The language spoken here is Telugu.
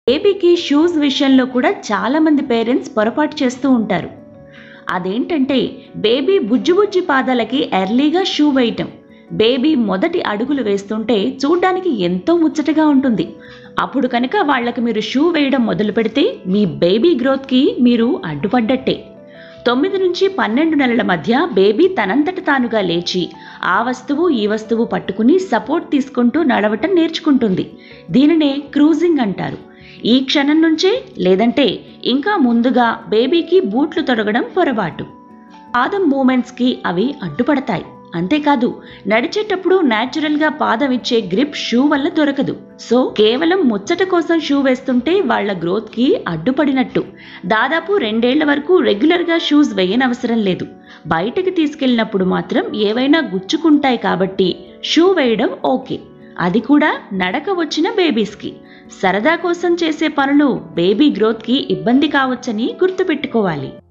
బేబీకి షూస్ విషయంలో కూడా చాలా మంది పేరెంట్స్ పొరపాటు చేస్తూ ఉంటారు అదేంటంటే బేబీ బుజ్జి బుజ్జి పాదాలకి ఎర్లీగా షూ వేయటం బేబీ మొదటి అడుగులు వేస్తుంటే చూడ్డానికి ఎంతో ముచ్చటగా ఉంటుంది అప్పుడు కనుక వాళ్ళకి మీరు షూ వేయడం మొదలు పెడితే మీ బేబీ గ్రోత్కి మీరు అడ్డుపడ్డట్టే తొమ్మిది నుంచి పన్నెండు నెలల మధ్య బేబీ తనంతట తానుగా లేచి ఆ వస్తువు ఈ వస్తువు పట్టుకుని సపోర్ట్ తీసుకుంటూ నడవటం నేర్చుకుంటుంది దీనినే క్రూజింగ్ అంటారు ఈ క్షణం నుంచే లేదంటే ఇంకా ముందుగా బేబీకి బూట్లు తొడగడం పొరపాటు పాదం మూమెంట్స్కి అవి అడ్డుపడతాయి అంతేకాదు నడిచేటప్పుడు న్యాచురల్గా పాదం ఇచ్చే గ్రిప్ షూ వల్ల దొరకదు సో కేవలం ముచ్చట కోసం షూ వేస్తుంటే వాళ్ళ గ్రోత్కి అడ్డుపడినట్టు దాదాపు రెండేళ్ల వరకు రెగ్యులర్గా షూస్ వేయనవసరం లేదు బయటకు తీసుకెళ్ళినప్పుడు మాత్రం ఏవైనా గుచ్చుకుంటాయి కాబట్టి షూ వేయడం ఓకే అది కూడా నడక వచ్చిన బేబీస్కి సరదా కోసం చేసే పనులు బేబీ గ్రోత్కి ఇబ్బంది కావచ్చని గుర్తుపెట్టుకోవాలి